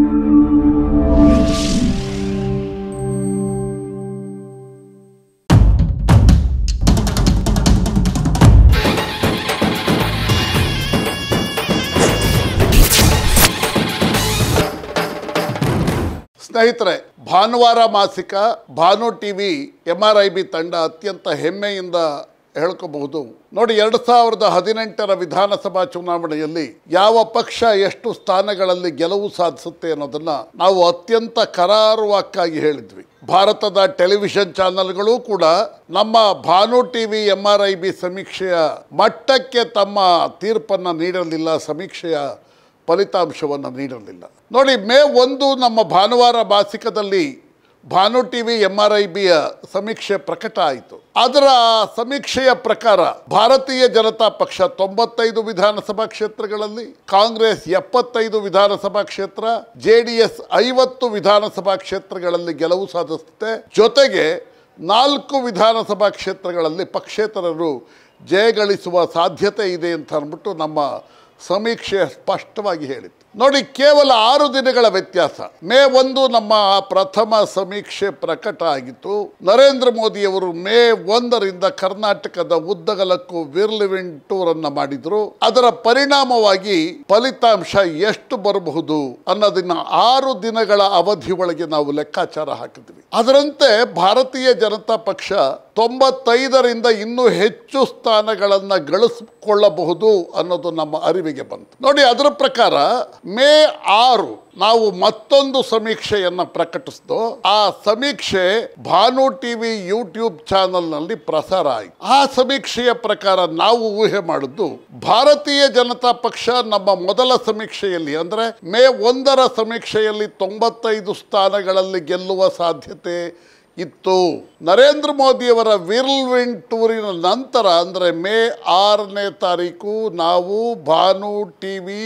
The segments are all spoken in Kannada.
ಸ್ನೇಹಿತರೆ ಭಾನುವಾರ ಮಾಸಿಕ Bhanu TV M R I B ತಂಡ ಅತ್ಯಂತ ಹೆಮ್ಮೆಯಿಂದ ಹೇಳ್ಕೋಬಹುದು ನೋಡಿ ಎರಡು ಸಾವಿರದ ಹದಿನೆಂಟರ ವಿಧಾನಸಭಾ ಚುನಾವಣೆಯಲ್ಲಿ ಯಾವ ಪಕ್ಷ ಎಷ್ಟು ಸ್ಥಾನಗಳಲ್ಲಿ ಗೆಲುವು ಸಾಧಿಸುತ್ತೆ ಅನ್ನೋದನ್ನ ನಾವು ಅತ್ಯಂತ ಕರಾರುವಾಕ್ಕಾಗಿ ಹೇಳಿದ್ವಿ ಭಾರತದ ಟೆಲಿವಿಷನ್ ಚಾನೆಲ್ಗಳು ಕೂಡ ನಮ್ಮ Bhanu TV M R I B ಸಮೀಕ್ಷೆಯ ಮಟ್ಟಕ್ಕೆ ತಮ್ಮ ತೀರ್ಪನ್ನು ನೀಡಲಿಲ್ಲ ಸಮೀಕ್ಷೆಯ ಫಲಿತಾಂಶವನ್ನು ನೀಡಲಿಲ್ಲ ನೋಡಿ ಮೇ ಒಂದು ನಮ್ಮ ಭಾನುವಾರ ಮಾಸಿಕದಲ್ಲಿ Bhanu T V M R I ಬಿಯ ಸಮೀಕ್ಷೆ ಪ್ರಕಟ ಆಯಿತು ಅದರ ಸಮೀಕ್ಷೆಯ ಪ್ರಕಾರ ಭಾರತೀಯ ಜನತಾ ಪಕ್ಷ ತೊಂಬತ್ತೈದು ವಿಧಾನಸಭಾ ಕ್ಷೇತ್ರಗಳಲ್ಲಿ ಕಾಂಗ್ರೆಸ್ ಎಪ್ಪತ್ತೈದು ವಿಧಾನಸಭಾ ಕ್ಷೇತ್ರ ಜೆ ಡಿ ಎಸ್ ಐವತ್ತು ವಿಧಾನಸಭಾ ಕ್ಷೇತ್ರಗಳಲ್ಲಿ ಗೆಲುವು ಸಾಧಿಸುತ್ತೆ ಜೊತೆಗೆ ನಾಲ್ಕು ವಿಧಾನಸಭಾ ಕ್ಷೇತ್ರಗಳಲ್ಲಿ ಪಕ್ಷೇತರರು ಜಯಗಳಿಸುವ ಸಾಧ್ಯತೆ ಇದೆ ಅಂತ ಅಂದ್ಬಿಟ್ಟು ನಮ್ಮ ಸಮೀಕ್ಷೆ ಸ್ಪಷ್ಟವಾಗಿ ಹೇಳಿತ್ತು ನೋಡಿ ಕೇವಲ ಆರು ದಿನಗಳ ವ್ಯತ್ಯಾಸ ಮೇ ಒಂದು ನಮ್ಮ ಪ್ರಥಮ ಸಮೀಕ್ಷೆ ಪ್ರಕಟ ಆಗಿತ್ತು ನರೇಂದ್ರ ಮೋದಿಯವರು ಮೇ ಒಂದರಿಂದ ಕರ್ನಾಟಕದ ಉದ್ದಗಲಕ್ಕೂ ವಿರ್ಲಿವಿನ್ ಟೂರ್ ಅನ್ನ ಮಾಡಿದ್ರು ಅದರ ಪರಿಣಾಮವಾಗಿ ಫಲಿತಾಂಶ ಎಷ್ಟು ಬರಬಹುದು ಅನ್ನೋದನ್ನ ಆರು ದಿನಗಳ ಅವಧಿ ಒಳಗೆ ನಾವು ಲೆಕ್ಕಾಚಾರ ಹಾಕಿದ್ವಿ ಅದರಂತೆ ಭಾರತೀಯ ಜನತಾ ಪಕ್ಷ ತೊಂಬತ್ತೈದರಿಂದ ಇನ್ನೂ ಹೆಚ್ಚು ಸ್ಥಾನಗಳನ್ನು ಗಳಿಸಿಕೊಳ್ಳಬಹುದು ಅನ್ನೋದು ನಮ್ಮ ಅರಿವಿಗೆ ಬಂತು ನೋಡಿ ಅದರ ಪ್ರಕಾರ ಮೇ ಆರು ನಾವು ಮತ್ತೊಂದು ಸಮೀಕ್ಷೆಯನ್ನು ಪ್ರಕಟಿಸಿದ್ದು ಆ ಸಮೀಕ್ಷೆ ಭಾನು ಟಿವಿ ಯೂಟ್ಯೂಬ್ ಚಾನೆಲ್ನಲ್ಲಿ ಪ್ರಸಾರ ಆಯಿತು ಆ ಸಮೀಕ್ಷೆಯ ಪ್ರಕಾರ ನಾವು ಊಹೆ ಮಾಡಿದ್ದು ಭಾರತೀಯ ಜನತಾ ಪಕ್ಷ ನಮ್ಮ ಮೊದಲ ಸಮೀಕ್ಷೆಯಲ್ಲಿ ಅಂದರೆ ಮೇ ಒಂದರ ಸಮೀಕ್ಷೆಯಲ್ಲಿ ತೊಂಬತ್ತೈದು ಸ್ಥಾನಗಳಲ್ಲಿ ಗೆಲ್ಲುವ ಸಾಧ್ಯತೆ ಇತ್ತು ನರೇಂದ್ರ ಮೋದಿಯವರ ವಿರ್ಲ್ವಿನ್ ಟೂರಿನ ನಂತರ ಅಂದರೆ ಮೇ ಆರನೇ ತಾರೀಕು ನಾವು ಭಾನು ಟಿ ವಿ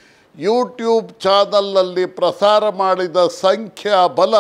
ಯೂಟ್ಯೂಬ್ ಚಾನಲ್ನಲ್ಲಿ ಪ್ರಸಾರ ಮಾಡಿದ ಸಂಖ್ಯಾ ಬಲ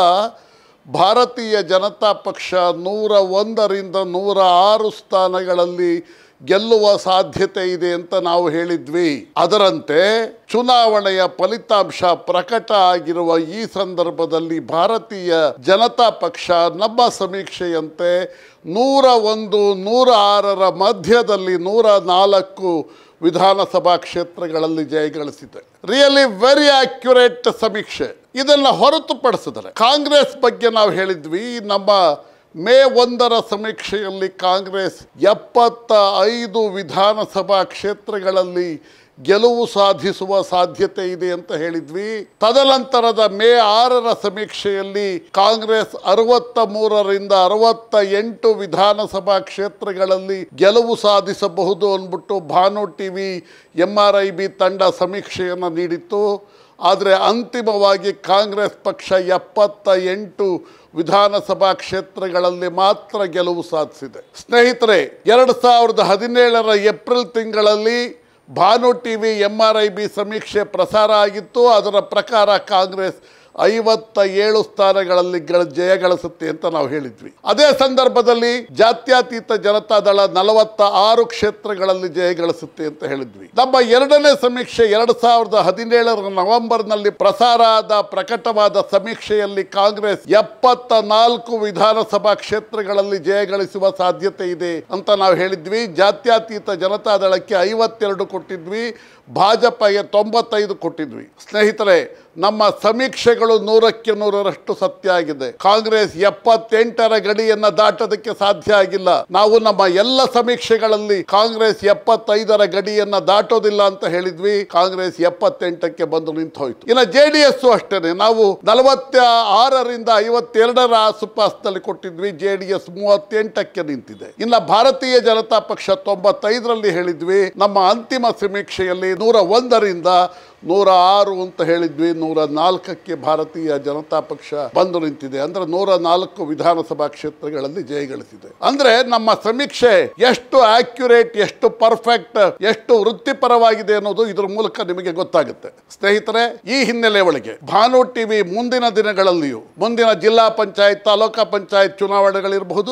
ಭಾರತೀಯ ಜನತಾ ಪಕ್ಷ ನೂರ ಒಂದರಿಂದ ನೂರ ಆರು ಸ್ಥಾನಗಳಲ್ಲಿ ಗೆಲ್ಲುವ ಸಾಧ್ಯತೆ ಇದೆ ಅಂತ ನಾವು ಹೇಳಿದ್ವಿ ಅದರಂತೆ ಚುನಾವಣೆಯ ಫಲಿತಾಂಶ ಪ್ರಕಟ ಆಗಿರುವ ಈ ಸಂದರ್ಭದಲ್ಲಿ ಭಾರತೀಯ ಜನತಾ ಪಕ್ಷ ನಮ್ಮ ಸಮೀಕ್ಷೆಯಂತೆ ನೂರ ಒಂದು ನೂರ ಆರರ ಮಧ್ಯದಲ್ಲಿ ನೂರ ನಾಲ್ಕು ವಿಧಾನಸಭಾ ಕ್ಷೇತ್ರಗಳಲ್ಲಿ ಜಯಗಳಿಸಿದೆ ರಿಯಲಿ ವೆರಿ ಅಕ್ಯುರೇಟ್ ಸಮೀಕ್ಷೆ ಇದನ್ನು ಹೊರತುಪಡಿಸಿದರೆ ಕಾಂಗ್ರೆಸ್ ಬಗ್ಗೆ ನಾವು ಹೇಳಿದ್ವಿ ನಮ್ಮ ಮೇ ಒಂದರ ಸಮೀಕ್ಷೆಯಲ್ಲಿ ಕಾಂಗ್ರೆಸ್ ಎಪ್ಪತ್ತ ಐದು ವಿಧಾನಸಭಾ ಕ್ಷೇತ್ರಗಳಲ್ಲಿ ಗೆಲುವು ಸಾಧಿಸುವ ಸಾಧ್ಯತೆ ಇದೆ ಅಂತ ಹೇಳಿದ್ವಿ ತದನಂತರದ ಮೇ ಆರರ ಸಮೀಕ್ಷೆಯಲ್ಲಿ ಕಾಂಗ್ರೆಸ್ ಅರವತ್ತ ಮೂರರಿಂದ ಅರವತ್ತ ಎಂಟು ವಿಧಾನಸಭಾ ಕ್ಷೇತ್ರಗಳಲ್ಲಿ ಗೆಲುವು ಸಾಧಿಸಬಹುದು ಅಂದ್ಬಿಟ್ಟು Bhanu TV M R I B ತಂಡ ಸಮೀಕ್ಷೆಯನ್ನು ನೀಡಿತ್ತು ಆದರೆ ಅಂತಿಮವಾಗಿ ಕಾಂಗ್ರೆಸ್ ಪಕ್ಷ ಎಪ್ಪತ್ತ ಎಂಟು ವಿಧಾನಸಭಾ ಕ್ಷೇತ್ರಗಳಲ್ಲಿ ಮಾತ್ರ ಗೆಲುವು ಸಾಧಿಸಿದೆ ಸ್ನೇಹಿತರೆ ಎರಡು ಸಾವಿರದ ಹದಿನೇಳರ ಏಪ್ರಿಲ್ ತಿಂಗಳಲ್ಲಿ Bhanu T V M R I B ಸಮೀಕ್ಷೆ ಪ್ರಸಾರ ಆಗಿತ್ತು ಅದರ ಪ್ರಕಾರ ಕಾಂಗ್ರೆಸ್ ಐವತ್ತ ಏಳು ಸ್ಥಾನಗಳಲ್ಲಿ ಗಳ ಜಯಗಳಿಸುತ್ತೆ ಅಂತ ನಾವು ಹೇಳಿದ್ವಿ ಅದೇ ಸಂದರ್ಭದಲ್ಲಿ ಜಾತ್ಯತೀತ ಜನತಾದಳ ನಲವತ್ತ ಆರು ಕ್ಷೇತ್ರಗಳಲ್ಲಿ ಜಯಗಳಿಸುತ್ತೆ ಅಂತ ಹೇಳಿದ್ವಿ ನಮ್ಮ ಎರಡನೇ ಸಮೀಕ್ಷೆ ಎರಡು ಸಾವಿರದ ಹದಿನೇಳರ ನವೆಂಬರ್ನಲ್ಲಿ ಪ್ರಸಾರ ಆದ ಪ್ರಕಟವಾದ ಸಮೀಕ್ಷೆಯಲ್ಲಿ ಕಾಂಗ್ರೆಸ್ ಎಪ್ಪತ್ತ ನಾಲ್ಕು ವಿಧಾನಸಭಾ ಕ್ಷೇತ್ರಗಳಲ್ಲಿ ಜಯಗಳಿಸುವ ಸಾಧ್ಯತೆ ಇದೆ ಅಂತ ನಾವು ಹೇಳಿದ್ವಿ ಜಾತ್ಯತೀತ ಜನತಾದಳಕ್ಕೆ ಐವತ್ತೆರಡು ಕೊಟ್ಟಿದ್ವಿ ಭಾಜಪಗೆ ತೊಂಬತ್ತೈದು ಕೊಟ್ಟಿದ್ವಿ ಸ್ನೇಹಿತರೆ ನಮ್ಮ ಸಮೀಕ್ಷೆಗಳು ನೂರಕ್ಕೆ ನೂರರಷ್ಟು ಸತ್ಯ ಆಗಿದೆ ಕಾಂಗ್ರೆಸ್ ಎಪ್ಪತ್ತೆಂಟರ ಗಡಿಯನ್ನ ದಾಟೋದಕ್ಕೆ ಸಾಧ್ಯ ಆಗಿಲ್ಲ ನಾವು ನಮ್ಮ ಎಲ್ಲ ಸಮೀಕ್ಷೆಗಳಲ್ಲಿ ಕಾಂಗ್ರೆಸ್ ಎಪ್ಪತ್ತೈದರ ಗಡಿಯನ್ನ ದಾಟೋದಿಲ್ಲ ಅಂತ ಹೇಳಿದ್ವಿ ಕಾಂಗ್ರೆಸ್ ಎಪ್ಪತ್ತೆಂಟಕ್ಕೆ ಬಂದು ನಿಂತು ಹೋಯ್ತು ಇನ್ನು ಜೆ ಡಿ ಎಸ್ ಅಷ್ಟೇನೆ ನಾವು ನಲವತ್ತ ಆರರಿಂದ ಐವತ್ತೆರಡರ ಆಸುಪಾಸದಲ್ಲಿ ಕೊಟ್ಟಿದ್ವಿ ಜೆ ಡಿ ಎಸ್ ಮೂವತ್ತೆಂಟಕ್ಕೆ ನಿಂತಿದೆ ಇನ್ನು ಭಾರತೀಯ ಜನತಾ ಪಕ್ಷ ತೊಂಬತ್ತೈದರಲ್ಲಿ ಹೇಳಿದ್ವಿ ನಮ್ಮ ಅಂತಿಮ ಸಮೀಕ್ಷೆಯಲ್ಲಿ ನೂರ ಒಂದರಿಂದ ನೂರ ಆರು ಅಂತ ಹೇಳಿದ್ವಿ ನೂರ ನಾಲ್ಕಕ್ಕೆ ಭಾರತೀಯ ಜನತಾ ಪಕ್ಷ ಬಂದು ನಿಂತಿದೆ ಅಂದ್ರೆ ನೂರ ನಾಲ್ಕು ವಿಧಾನಸಭಾ ಕ್ಷೇತ್ರಗಳಲ್ಲಿ ಜಯಗಳಿಸಿದೆ ಅಂದ್ರೆ ನಮ್ಮ ಸಮೀಕ್ಷೆ ಎಷ್ಟು ಆಕ್ಯುರೇಟ್ ಎಷ್ಟು ಪರ್ಫೆಕ್ಟ್ ಎಷ್ಟು ವೃತ್ತಿಪರವಾಗಿದೆ ಅನ್ನೋದು ಇದ್ರ ಮೂಲಕ ನಿಮಗೆ ಗೊತ್ತಾಗುತ್ತೆ ಸ್ನೇಹಿತರೆ ಈ ಹಿನ್ನೆಲೆ ಒಳಗೆ ಭಾನು ಟಿವಿ ಮುಂದಿನ ದಿನಗಳಲ್ಲಿಯೂ ಮುಂದಿನ ಜಿಲ್ಲಾ ಪಂಚಾಯತ್ ತಾಲೂಕಾ ಪಂಚಾಯತ್ ಚುನಾವಣೆಗಳಿರಬಹುದು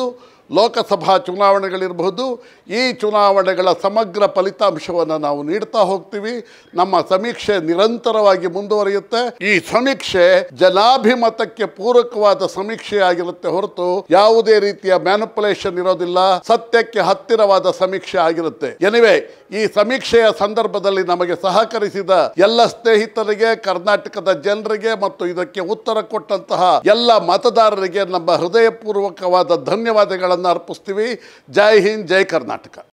ಲೋಕಸಭಾ ಚುನಾವಣೆಗಳಿರಬಹುದು ಈ ಚುನಾವಣೆಗಳ ಸಮಗ್ರ ಫಲಿತಾಂಶವನ್ನು ನಾವು ನೀಡ್ತಾ ಹೋಗ್ತೀವಿ ನಮ್ಮ ಸಮೀಕ್ಷೆ ನಿರಂತರವಾಗಿ ಮುಂದುವರಿಯುತ್ತೆ ಈ ಸಮೀಕ್ಷೆ ಜನಾಭಿಮತಕ್ಕೆ ಪೂರಕವಾದ ಸಮೀಕ್ಷೆ ಆಗಿರುತ್ತೆ ಹೊರತು ಯಾವುದೇ ರೀತಿಯ ಮ್ಯಾನುಪುಲೇಷನ್ ಇರೋದಿಲ್ಲ ಸತ್ಯಕ್ಕೆ ಹತ್ತಿರವಾದ ಸಮೀಕ್ಷೆ ಆಗಿರುತ್ತೆ ಎನಿವೆ ಈ ಸಮೀಕ್ಷೆಯ ಸಂದರ್ಭದಲ್ಲಿ ನಮಗೆ ಸಹಕರಿಸಿದ ಎಲ್ಲ ಸ್ನೇಹಿತರಿಗೆ ಕರ್ನಾಟಕದ ಜನರಿಗೆ ಮತ್ತು ಇದಕ್ಕೆ ಉತ್ತರ ಕೊಟ್ಟಂತಹ ಎಲ್ಲ ಮತದಾರರಿಗೆ ನಮ್ಮ ಹೃದಯಪೂರ್ವಕವಾದ ಧನ್ಯವಾದಗಳನ್ನು ಅರ್ಪಿಸ್ತೀವಿ ಜೈ ಹಿಂದ್ ಜೈ ಕರ್ನಾಟಕ